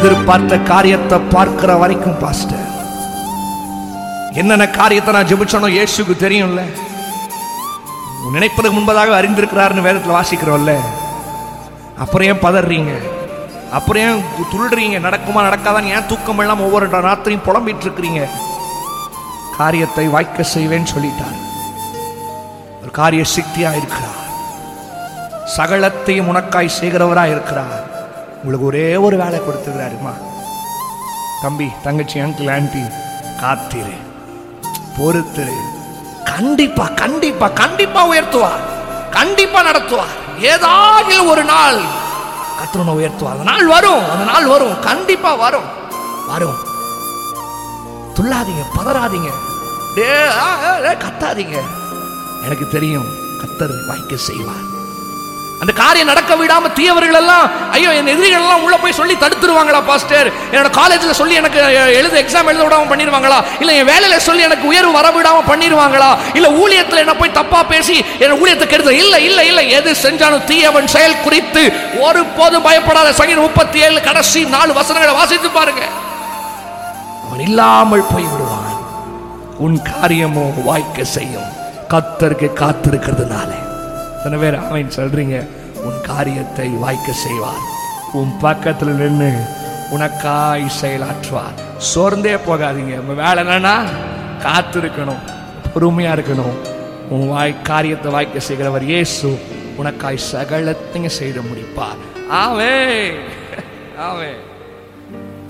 எதிர்பார்த்த காரியத்தை பார்க்கிற வரைக்கும் பாஸ்டர் என்னென்ன காரியத்தை நான் ஜெபிச்சனோ இயேசுக்கு தெரியும்ல உன் நினைப்பதற்கு முன்பதாக அறிந்திருக்கிறாருன்னு வேதத்தில் வாசிக்கிறோம்ல அப்புறம் ஏன் பதறீங்க அப்புறம் ஏன் துள்ளுறீங்க நடக்குமா நடக்காதான்னு ஏன் தூக்கம் இல்லாம ஒவ்வொரு ராத்திரியும் புலம்பிட்டு இருக்கிறீங்க காரியத்தை வாய்க்க செய்வேன்னு சொல்லிட்டார் ஒரு காரிய சித்தியா இருக்கிறார் சகலத்தையும் உனக்காய் செய்கிறவரா இருக்கிறார் உங்களுக்கு ஒரே ஒரு வேலை கொடுத்துக்கிறாருமா தம்பி தங்கச்சி அங்கிள் ஆன்டி காத்திரு பொறுத்திரு கண்டிப்பா கண்டிப்பா கண்டிப்பா உயர்த்துவார் கண்டிப்பா நடத்துவார் ஏதாவது ஒரு நாள் கத்திரனை உயர்த்துவார் அந்த நாள் வரும் அந்த நாள் வரும் கண்டிப்பா வரும் வரும் துள்ளாதீங்க பதறாதீங்க டே, ஆ, ஆ, ஆ, கத்தாதீங்க எனக்கு தெரியும் கத்தர் வாய்க்க செய்வார் அந்த காரியம் நடக்க விடாம தீயவர்கள் எல்லாம் ஐயோ என் எதிரிகள் எல்லாம் உள்ள போய் சொல்லி தடுத்துருவாங்களா பாஸ்டர் என்னோட காலேஜ்ல சொல்லி எனக்கு அஹ், எழுத எக்ஸாம் எழுத விடாம பண்ணிடுவாங்களா இல்ல என் வேலையில சொல்லி எனக்கு உயர்வு வர விடாம பண்ணிடுவாங்களா இல்ல ஊழியத்துல என்ன போய் தப்பா பேசி என் ஊழியத்தை கெடுத்து இல்ல இல்ல இல்ல எது செஞ்சாலும் தீயவன் செயல் குறித்து ஒரு போதும் பயப்படாத சங்கீதம் முப்பத்தி ஏழு கடைசி நாலு வசனங்களை வாசித்து பாருங்க அவன் இல்லாமல் போய் விடுவான் உன் காரியமோ வாய்க்க செய்யும் கத்தருக்கு காத்திருக்கிறதுனால எத்தனை பேர் அவன் சொல்றீங்க உன் காரியத்தை வாய்க்க செய்வார் உன் பக்கத்துல நின்று உனக்காய் செயலாற்றுவார் சோர்ந்தே போகாதீங்க உங்க வேலை என்னன்னா காத்திருக்கணும் பொறுமையா இருக்கணும் உன் வாய் காரியத்தை வாய்க்க செய்கிறவர் இயேசு உனக்காய் சகலத்தையும் செய்து முடிப்பார் ஆவே ஆவே